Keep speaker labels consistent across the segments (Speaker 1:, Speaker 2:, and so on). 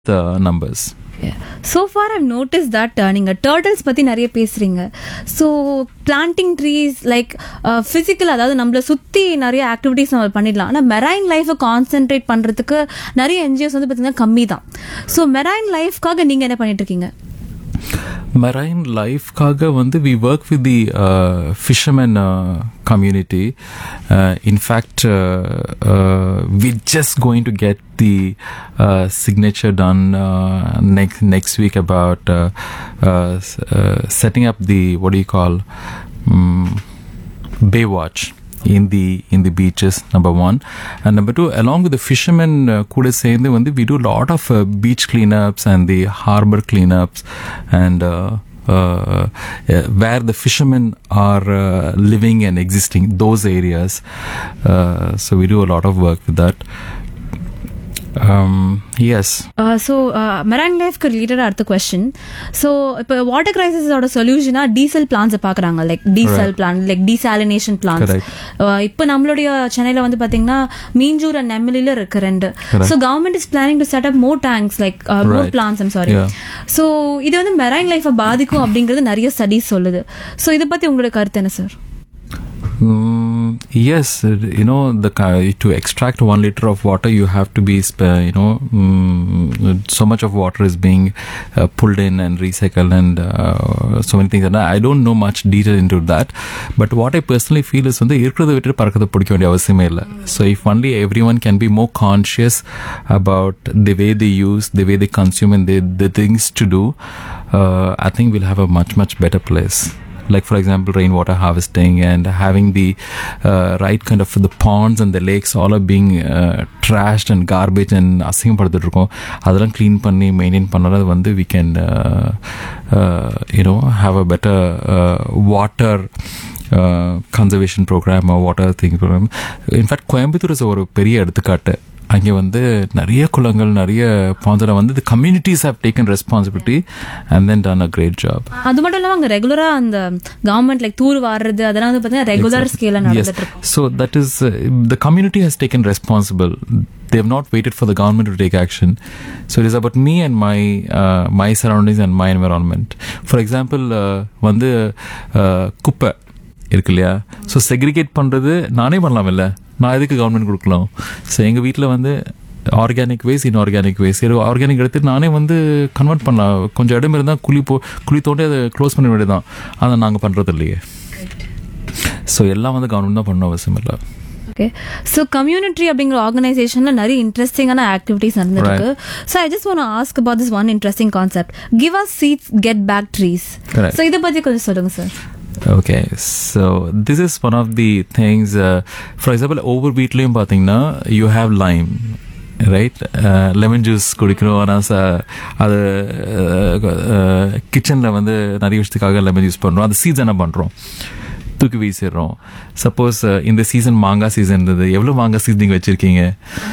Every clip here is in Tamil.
Speaker 1: the numbers.
Speaker 2: So far I've noticed that நீங்கள் டேர்ட்டில்ஸ் பற்றி நிறைய பேசுகிறீங்க so planting trees like physical அதாவது நம்மளை சுற்றி நிறைய ஆக்டிவிட்டீஸ் நம்ம பண்ணிடலாம் ஆனால் மெரைன் லைஃபை கான்சென்ட்ரேட் பண்ணுறதுக்கு நிறைய என்ஜிஓஸ் வந்து பார்த்தீங்கன்னா கம்மி தான் ஸோ மெரைன் லைஃப்காக நீங்கள் என்ன பண்ணிட்டு இருக்கீங்க
Speaker 1: Marine life kaga வந்து we work with the uh, fishermen uh, community. Uh, in fact, uh, uh, we're just going to get the uh, signature done uh, next next week about uh, uh, s- uh, setting up the what do you call um, Baywatch in the in the beaches number one and number two along with the fishermen uh, கூட சேர்ந்து வந்து we do a lot of uh, beach cleanups and the harbor cleanups and uh, uh, uh, where the fishermen are uh, living and existing those areas uh, so we do a lot of work with that um, yes
Speaker 2: so marine லைஃப்க்கு ரிலேட்டடாக அடுத்த கொஸ்டின் ஸோ இப்போ வாட்டர் கிரைசிஸோட சொல்யூஷனாக டீசல் பிளான்ஸை பார்க்குறாங்க like desal plan like desalination plans
Speaker 1: Correct.
Speaker 2: இப்போ நம்மளுடைய சென்னையில் வந்து பார்த்தீங்கன்னா மீஞ்சூர் அண்ட் நெம்மலில இருக்கு ரெண்டு so government is planning to set up more tanks like more
Speaker 1: Right.
Speaker 2: Plans I'm sorry
Speaker 1: Yeah.
Speaker 2: So இது வந்து மெரைன் லைஃபை பாதிக்கும் அப்படிங்கிறது நிறைய ஸ்டடிஸ் சொல்லுது ஸோ இதை பற்றி உங்களோட கருத்து என்ன sir
Speaker 1: Mm, yes, uh, you know the ki- to extract one liter of water, you have to be sp- you know mm, so much of water is being uh, pulled in and recycled and uh, so many things. And I I don't know much detail into that, but what I personally feel is வந்து இருக்கிறத விட்டு பறக்கிறத பிடிக்க வேண்டிய அவசியமே இல்லை so if only every one can be more conscious about the way the use the way the consume and the the things to do I think will have a much much better place like for example rainwater harvesting and having the uh, right kind of the ponds and the lakes all are being uh, trashed and garbage and அசிங்கப்படுத்திட்டு இருக்கோம் அதெல்லாம் க்ளீன் பண்ணி மெயின்டைன் பண்ணறது வந்து we can uh, uh, you know have a better uh, water uh, conservation program or water thing program in fact Coimbatore is ஒரு பெரிய எடுத்துக்காட்டு அங்கே வந்து நிறைய குளங்கள் நிறைய பாந்தில் வந்து the communities have taken responsibility and then done a great job
Speaker 2: அது மட்டும் இல்லாமல் அங்கே ரெகுலராக அந்த கவர்மெண்ட் லைக் தூர் வாடுறது அதெல்லாம் வந்து பார்த்தீங்கன்னா ரெகுலர் ஸ்கேலில் நடந்துட்டு இருக்கும்
Speaker 1: So that is uh, the community has taken responsible. They have not waited for the government to take action. So it is about me and my uh, my surroundings and my environment. For example, uh, வந்து uh, குப்பை இருக்கு இல்லையா ஸோ செக்ரிகேட் பண்ணுறது நானே பண்ணலாம் இல்லை நான் எதுக்கு கவர்மெண்ட் கொடுக்கலாம் ஸோ எங்கள் வீட்டில் வந்து organic waste inorganic waste organic எடுத்து நானே வந்து கன்வெர்ட் பண்ணலாம் கொஞ்சம் இடம் இருந்தால் குழி போ குழி தோண்டி அதை க்ளோஸ் பண்ண வேண்டியதான் அதை நாங்கள் பண்ணுறது இல்லையே ஸோ எல்லாம் வந்து கவர்மெண்ட் தான் பண்ணணும் அவசியம் இல்லை
Speaker 2: ஓகே ஸோ கம்யூனிட்டி அப்படிங்கிற ஆர்கனைசேஷனில் நிறைய இன்ட்ரெஸ்டிங்கான ஆக்டிவிட்டிஸ் நடந்துருக்கு so I just want ask about this one interesting concept give us seeds get back trees
Speaker 1: Correct.
Speaker 2: So இதை பற்றி கொஞ்சம் சொல்லுங்க sir
Speaker 1: Okay, so this is one of the things. Uh, for example, over வீட்லயும் பார்த்தீங்கன்னா you have lime. Right lemon juice குடிக்கணும் ஆனால் ச அது கிச்சனில் வந்து நிறைய விஷயத்துக்காக லெமன் யூஸ் பண்ணுறோம் அந்த சீசன் என்ன பண்ணுறோம் தூக்கி வீசிடுறோம் சப்போஸ் இந்த சீசன் மாங்காய் சீசன் இருந்தது எவ்வளோ மாங்காய் சீசனிங் வச்சுருக்கீங்க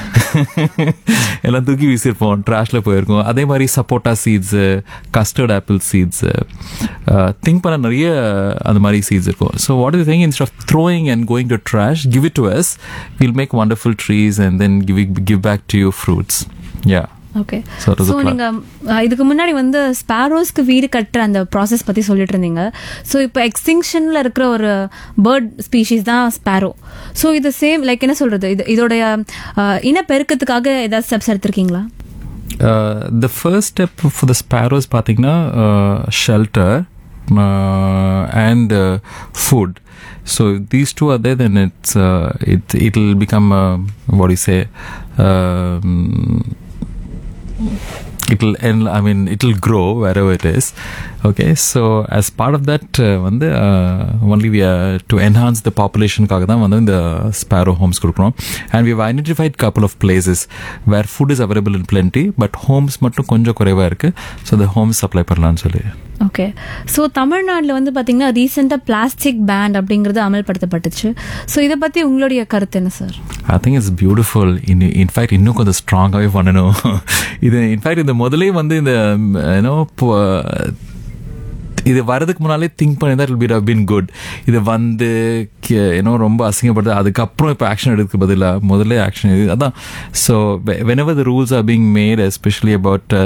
Speaker 1: எல்லாம் தூக்கி வீசியிருப்போம் ட்ராஷில் போயிருக்கோம் அதே மாதிரி sapota seeds custard apple seeds think பண்ண நிறைய அந்த மாதிரி சீட்ஸ் இருக்கும் so what is thing instead of throwing and going to trash give it to us will make wonderful trees and then give give back to you fruits yeah
Speaker 2: okay
Speaker 1: So it is a
Speaker 2: so
Speaker 1: plan.
Speaker 2: நீங்கள் இதுக்கு முன்னாடி வந்து ஸ்பாரோஸ்க்கு வீடு கட்டுற அந்த ப்ராசஸ் பற்றி சொல்லிட்டு இருந்தீங்க ஸோ இப்போ எக்ஸ்டிங்ஷனில் இருக்கிற ஒரு பேர்ட் ஸ்பீஷீஸ் தான் ஸ்பாரோ ஸோ இது சேம் லைக் என்ன சொல்கிறது இது இதோடைய அஹ், இனப்பெருக்கத்துக்காக ஏதாவது ஸ்டெப்ஸ் எடுத்திருக்கீங்களா
Speaker 1: Uh, the first step for the sparrows பார்த்தீங்கன்னா uh, shelter uh, and uh, food so if these two are there then it's uh, it it'll become uh, what do you say um, it'll end i mean it'll grow wherever it is okay so as part of that uh, வந்து uh, only we are to enhance the populationக்காக தான் வந்து இந்த sparrow homes கொடுக்குறோம் and we've identified couple of places where food is available in plenty but homes மட்டும் கொஞ்சம் குறைவா இருக்கு so the homes supply பண்ணலாம்னு சொல்லி
Speaker 2: ஓகே ஸோ தமிழ்நாட்டில் வந்து பார்த்தீங்கன்னா ரீசெண்டாக பிளாஸ்டிக் பேண்ட் அப்படிங்கிறது அமல்படுத்தப்பட்டுச்சு ஸோ இதை பற்றி உங்களுடைய கருத்து என்ன sir
Speaker 1: I think it's beautiful in in fact இன்னும் கொஞ்சம் ஸ்ட்ராங்காகவே பண்ணணும் இது இன்ஃபேக்ட் இந்த முதலே வந்து இந்த யூனோ இது வரதுக்கு முன்னாலே திங்க் பண்ணி தான் இட் பீன் குட் இது வந்து ஏன்னோ ரொம்ப அசிங்கப்படுது அதுக்கப்புறம் இப்போ ஆக்ஷன் எடுக்க பதிலாக முதல்ல ஆக்ஷன் அதான் so whenever the rules are being made especially about